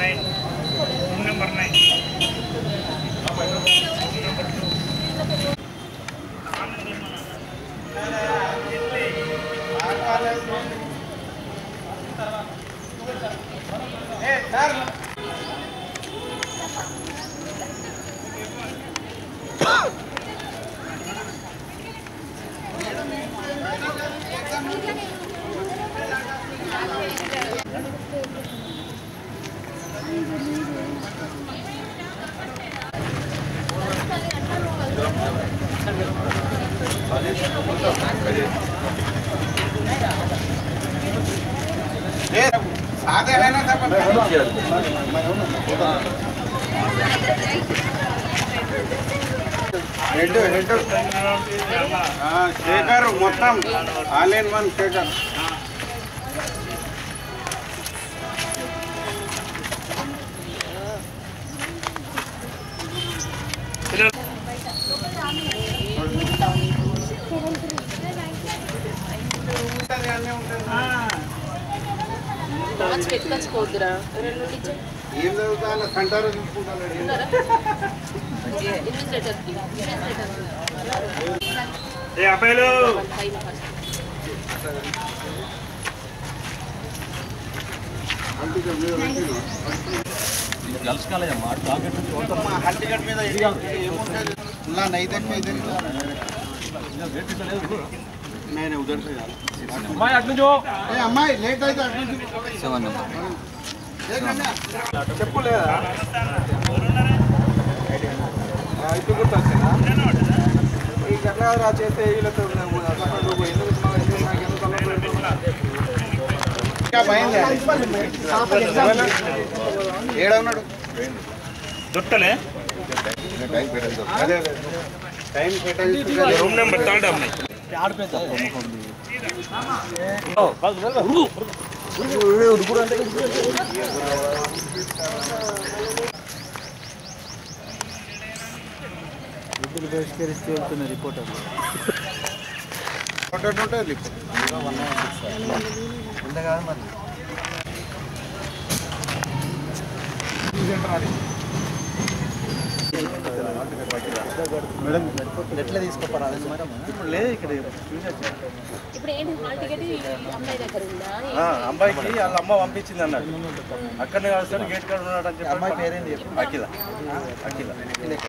Nine room number nine head head Shekhar మొత్తం all in one Shekhar watch పెట్టుకొచ్చుకోవద్దురా రెండు ఇచ్చే ఏం చదువుతా కంటారో చూసుకుంటాను ఇన్విజిలేటర్కి ఇన్విజిలేటర్ ఏ అబ్బాయిలు పైన ఫస్ట్ హల్టిగట్ మీద ఏముంటుంది నా నైదట్ మీద నేను ఉదర్ से అమ్మాయి అటు నుంచి ఏ అమ్మాయి లేట్ అయితే అటు నుంచి చెప్పు లేదా ఇప్పుడు గుర్తొచ్చిందా ఈ గట్ల రా చేస్తే వీళ్ళతో నువ్వు ఎందుకు ఇస్తున్నావు? ఎందుకు నాకు ఎందుకు అలవాటు ఇంకా భయంలే. ఏడ ఉన్నాడు దొట్టలే అదే అదే టైం కేటాయించుకోవాలి రూమ్ నెంబర్ థర్డ్ అమ్మాయి ఫోటో ఉంటుంది మేడం ఎట్లా తీసుకోపోరా ఇప్పుడు లేదు ఇక్కడ ఇప్పుడు ఏంటి హాల్ టికెట్ ఈ అమ్మాయి దగ్గర ఉందా అమ్మాయికి వాళ్ళ అమ్మ పంపించింది అన్నాడు అక్కడనే కలిసి గేట్ కాడ ఉన్నాడు అని చెప్పి అమ్మాయి పేరేంటి అఖిల అఖిల